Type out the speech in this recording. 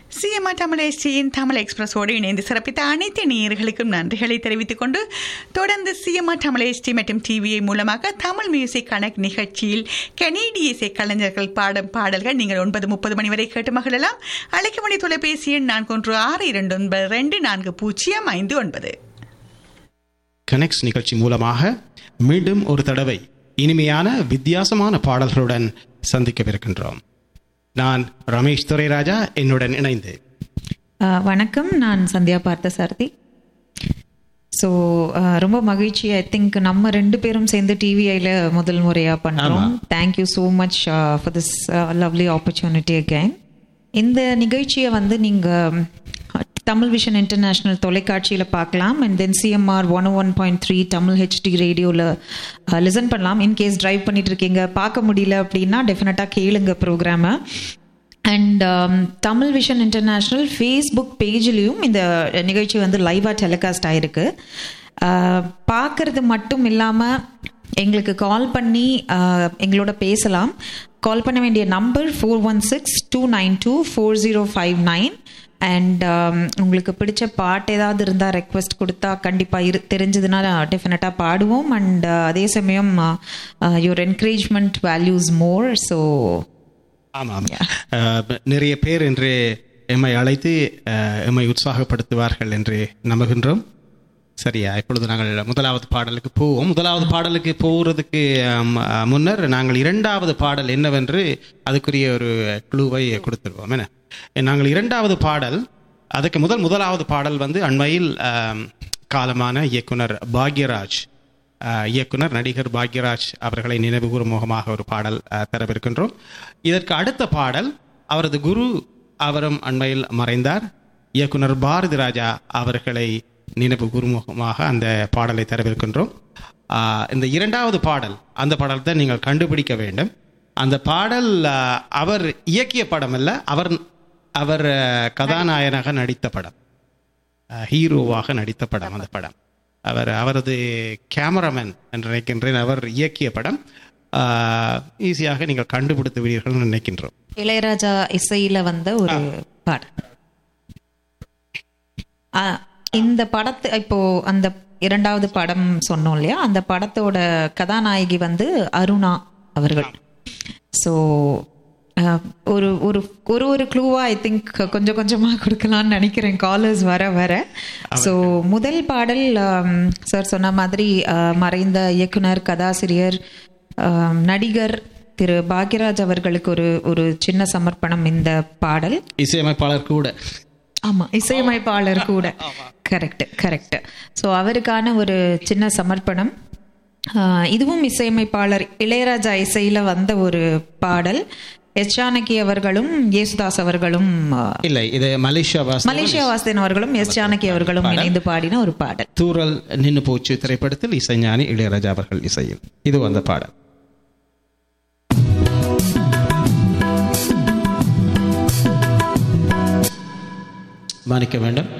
சிஎம்ஆ தமிழ் எஸ்டியின் தமிழ் எக்ஸ்பிரஸோடு இணைந்து சிறப்பித்த அனைத்து நேயர்களுக்கும் நன்றிகளை தெரிவித்துக் கொண்டு தொடர்ந்து சிஎம்ஆ தமிழ் எஸ்டி மற்றும் டிவிஐ மூலமாக தமிழ் மியூசிக் கனெக்ட் நிகழ்ச்சியில் கனேடிய இசை கலைஞர்கள் பாடும் பாடல்கள் நீங்கள் ஒன்பது முப்பது மணி வரை கேட்டு மகிழலாம் அழைக்கமணி தொலைபேசி எண் நான்கு ஒன்று ஆறு இரண்டு ஒன்பது ரெண்டு நான்கு பூஜ்ஜியம் ஐந்து ஒன்பது கனெக்ட்ஸ் நிகழ்ச்சி மூலமாக மீண்டும் ஒரு தடவை இனிமையான வித்தியாசமான பாடல்களுடன் சந்திக்கவிருக்கின்றோம் நான் ரமேஷ் துரைராஜா என்னுடன் இணைந்து அஹ், வணக்கம் நான் சந்தியா பார்த்த சாரதி ஸோ ரொம்ப மகிழ்ச்சி ஐ திங்க் நம்ம ரெண்டு பேரும் சேர்ந்து டிவிஐல முதல் முறையா பண்றோம் thank you so much for this lovely opportunity again இந்த நிகழ்ச்சியை வந்து நீங்க அஹ், தமிழ் விஷன் இன்டர்நேஷ்னல் தொலைக்காட்சியில் பார்க்கலாம் and then CMR one one point three Tamil HD ரேடியோவில் லிசன் பண்ணலாம் இன்கேஸ் டிரைவ் பண்ணிட்டு இருக்கீங்க பார்க்க முடியல அப்படின்னா டெஃபினட்டாக கேளுங்க ப்ரோக்ராமை and Tamil vision international Facebook பேஜ்லேயும் இந்த நிகழ்ச்சி வந்து லைவாக டெலிகாஸ்ட் ஆயிருக்கு பார்க்கறது மட்டும் இல்லாமல் எங்களுக்கு கால் பண்ணி uh, எங்களோட பேசலாம் கால் பண்ண வேண்டிய number four one six two nine two four zero five nine and உங்களுக்கு பிடிச்ச பாட்டு ஏதாவது இருந்தால் ரெக்வெஸ்ட் கொடுத்தா கண்டிப்பாக இரு தெரிஞ்சதுன்னா டெஃபினட்டாக பாடுவோம் அண்ட் அதே சமயம் your encouragement values more so ஆமாம் அஹ், நிறைய பேர் இன்று எம்மை அழைத்து அஹ், எம்மை உற்சாகப்படுத்துவார்கள் என்று நம்புகின்றோம் சரியா இப்பொழுது நாங்கள் முதலாவது பாடலுக்கு போவோம் முதலாவது பாடலுக்கு போகிறதுக்கு அம், அஹ், முன்னர் நாங்கள் இரண்டாவது பாடல் என்னவென்று அதுக்குரிய ஒரு குழுவை கொடுத்துருவோம் என்ன நாங்கள் இரண்டாவது பாடல் அதுக்கு முதல் முதலாவது பாடல் வந்து அண்மையில் அம், காலமான இயக்குனர் பாக்யராஜ் அஹ், இயக்குனர் நடிகர் பாக்யராஜ் அவர்களை நினைவுகூரும் முகமாக ஒரு பாடல் அஹ், தரவிருக்கின்றோம் இதற்கு அடுத்த பாடல் அவரது குரு அவரும் அண்மையில் மறைந்தார் இயக்குனர் பாரதி ராஜா அவர்களை நினைவு குருமுகமாக அந்த பாடலை தரவிருக்கின்றோம் அஹ், இந்த இரண்டாவது பாடல் அந்த பாடல் தான் நீங்கள் கண்டுபிடிக்க வேண்டும் அந்த பாடல் அஹ், அவர் இயக்கிய படம் அல்ல அவர் அவர் அஹ், கதாநாயகனாக நடித்த படம் அஹ், ஹீரோவாக நடித்த படம் அந்த படம் அவர் அவரது கேமராமேன் என்று நினைக்கின்றேன் அவர் இயக்கிய படம் ஈஸியாக நீங்கள் கண்டுபிடித்து விடுவீர்கள் நினைக்கின்றோம் இளையராஜா இசையில வந்த ஒரு பாடல் ஆ, இந்த படத்து இப்போ அந்த இரண்டாவது படம் சொன்னோம் இல்லையா அந்த படத்தோட கதாநாயகி வந்து அருணா அவர்கள் ஸோ ஒரு ஒரு ஒரு ஒரு க்ளூவா ஐ திங்க் கொஞ்சம் கொஞ்சமா கொடுக்கலாம்னு நினைக்கிறேன் காலர்ஸ் வர வர ஸோ முதல் பாடல் சார் சொன்ன மாதிரி ஆ, மறைந்த இயக்குனர் கதாசிரியர் ஆம், நடிகர் திரு பாக்யராஜ் அவர்களுக்கு ஒரு ஒரு சின்ன சமர்ப்பணம் இந்த பாடல் இசையமைப்பாளர் கூட ஆமா இசையமைப்பாளர் கூட கரெக்ட் கரெக்ட் ஸோ அவருக்கான ஒரு சின்ன சமர்ப்பணம் ஆஹ் இதுவும் இசையமைப்பாளர் இளையராஜா இசையில வந்த ஒரு பாடல் எஸ் ஜானகி அவர்களும் யேசுதாஸ் அவர்களும் ஆஹ், இல்லை இது மலேசியா வாஸ் மலேசியா வாசன் அவர்களும் எஸ் ஜானகி அவர்களும் இணைந்து பாடின ஒரு பாடல் தூரல் நின்னு போச்சு திரைப்படத்தில் இசைஞானி இளையராஜா அவர்கள் இசையில் இது அந்த பாடல் மன்னிக்க வேண்டும்